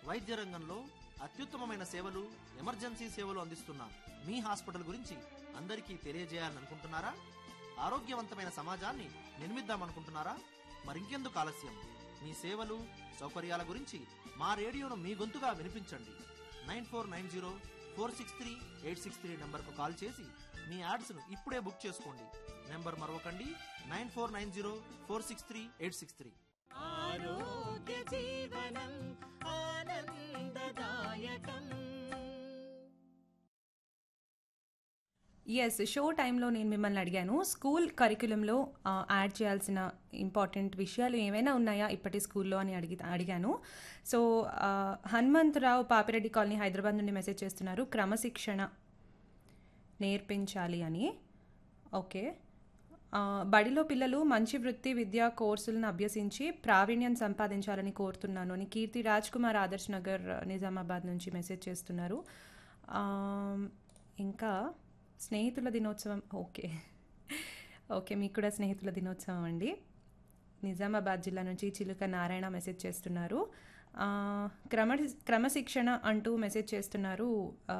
వైద్య రంగంలో అత్యుత్తమమైన సేవలు ఎమర్జెన్సీ సేవలు అందిస్తున్న మీ హాస్పిటల్ గురించి అందరికీ తెలియజేయాలనుకుంటున్నారా ఆరోగ్యవంతమైన సమాజాన్ని నిర్మిద్దామనుకుంటున్నారా మరింకెందుకు ఆలస్యం మీ సేవలు సౌకర్యాల గురించి మా రేడియోను మీ గొంతుగా వినిపించండి nine four nine zero four six three eight six three నెంబర్కు కాల్ చేసి మీ యాడ్స్ను ఇప్పుడే బుక్ చేసుకోండి నెంబర్ మరొకండి nine four nine zero four six three eight six three ఆరోగ్య జీవనం ఆనందదాయకం ఎస్ షో టైంలో నేను మిమ్మల్ని అడిగాను స్కూల్ కరికులంలో యాడ్ చేయాల్సిన ఇంపార్టెంట్ విషయాలు ఏమైనా ఉన్నాయా ఇప్పటి స్కూల్లో అని అడిగి అడిగాను సో ఆ, హనుమంతరావు పాపిరెడ్డి కాలనీ హైదరాబాద్ నుండి మెసేజ్ చేస్తున్నారు క్రమశిక్షణ నేర్పించాలి అని ఓకే ఆ, బడిలో పిల్లలు మంచి వృత్తి విద్యా కోర్సులను అభ్యసించి ప్రావీణ్యం సంపాదించాలని కోరుతున్నాను అని కీర్తి రాజ్ కుమార్ ఆదర్శ్ నగర్ నిజామాబాద్ నుంచి మెసేజ్ చేస్తున్నారు ఆ, ఇంకా స్నేహితుల దినోత్సవం ఓకే ఓకే మీకు కూడా స్నేహితుల దినోత్సవం అండి నిజామాబాద్ జిల్లా నుంచి చిలుక నారాయణ మెసేజ్ చేస్తున్నారు ఆ, క్రమ క్రమశిక్షణ అంటూ మెసేజ్ చేస్తున్నారు ఆ,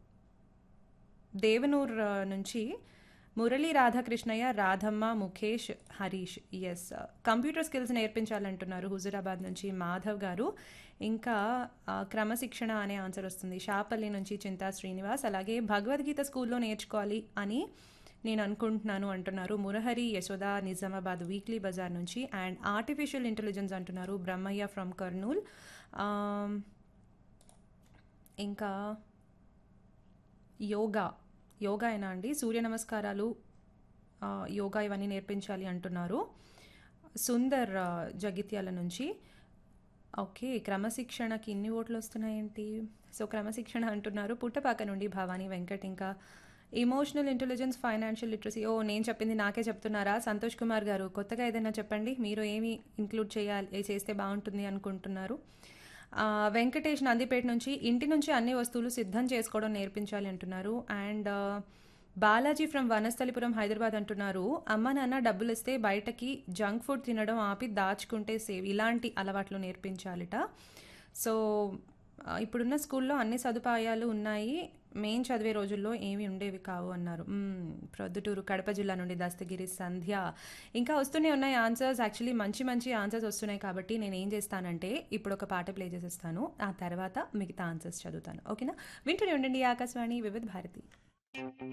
దేవనూర్ ఆ, నుంచి Murali Radhakrishnaiah Radhamma Mukesh Harish S computer skills నేర్పించాలంటున్నారు హుజురాబాద్ నుంచి మాధవ్ గారు ఇంకా ఆ, క్రమశిక్షణ అనే ఆన్సర్ వస్తుంది షాపల్లి నుంచి చింతా శ్రీనివాస్ అలాగే భగవద్గీత స్కూల్లో నేర్చుకోవాలి అని నేను అనుకుంటున్నాను అంటున్నారు మురహరి యశోద నిజామాబాద్ వీక్లీ బజార్ నుంచి అండ్ ఆర్టిఫిషియల్ ఇంటెలిజెన్స్ అంటున్నారు బ్రహ్మయ్య ఫ్రమ్ కర్నూల్ ఆమ్, ఇంకా యోగా యోగా అయినా అండి సూర్య నమస్కారాలు ఆ, యోగా ఇవన్నీ నేర్పించాలి అంటున్నారు సుందర్ ఆ, జగిత్యాల నుంచి ఓకే క్రమశిక్షణకి ఇన్ని ఓట్లు వస్తున్నాయేంటి సో క్రమశిక్షణ అంటున్నారు పుట్టపాక నుండి భవానీ వెంకట్ ఇంకా ఎమోషనల్ ఇంటెలిజెన్స్ ఫైనాన్షియల్ లిటరసీ ఓ నేను చెప్పింది నాకే చెప్తున్నారా సంతోష్ కుమార్ గారు కొత్తగా ఏదైనా చెప్పండి మీరు ఏమి ఇంక్లూడ్ చేయాలి చేస్తే బాగుంటుంది అనుకుంటున్నారు ఆ, వెంకటేష్ నందిపేట నుంచి ఇంటి నుంచి అన్ని వస్తువులు సిద్ధం చేసుకోవడం నేర్పించాలి అంటున్నారు అండ్ ఆ, బాలాజీ ఫ్రమ్ వనస్థలిపురం హైదరాబాద్ అంటున్నారు అమ్మ నాన్న డబ్బులు ఇస్తే బయటకి జంక్ ఫుడ్ తినడం ఆపి దాచుకుంటే సేవ్ ఇలాంటి అలవాట్లు నేర్పించాలిట సో ఆ, ఇప్పుడున్న స్కూల్లో అన్ని సదుపాయాలు ఉన్నాయి మెయిన్ చదివే రోజుల్లో ఏమి ఉండేవి కావు అన్నారు మ్మ్, ప్రొద్దుటూరు కడప జిల్లా నుండి దస్తగిరి సంధ్య ఇంకా వస్తూనే ఉన్నాయి ఆన్సర్స్ యాక్చువల్లీ మంచి మంచి ఆన్సర్స్ వస్తున్నాయి కాబట్టి నేను ఏం చేస్తానంటే ఇప్పుడు ఒక పాట ప్లే చేసేస్తాను ఆ తర్వాత మిగతా ఆన్సర్స్ చదువుతాను ఓకేనా వింటూనే ఉండండి ఆకాశవాణి వివిధ భారతి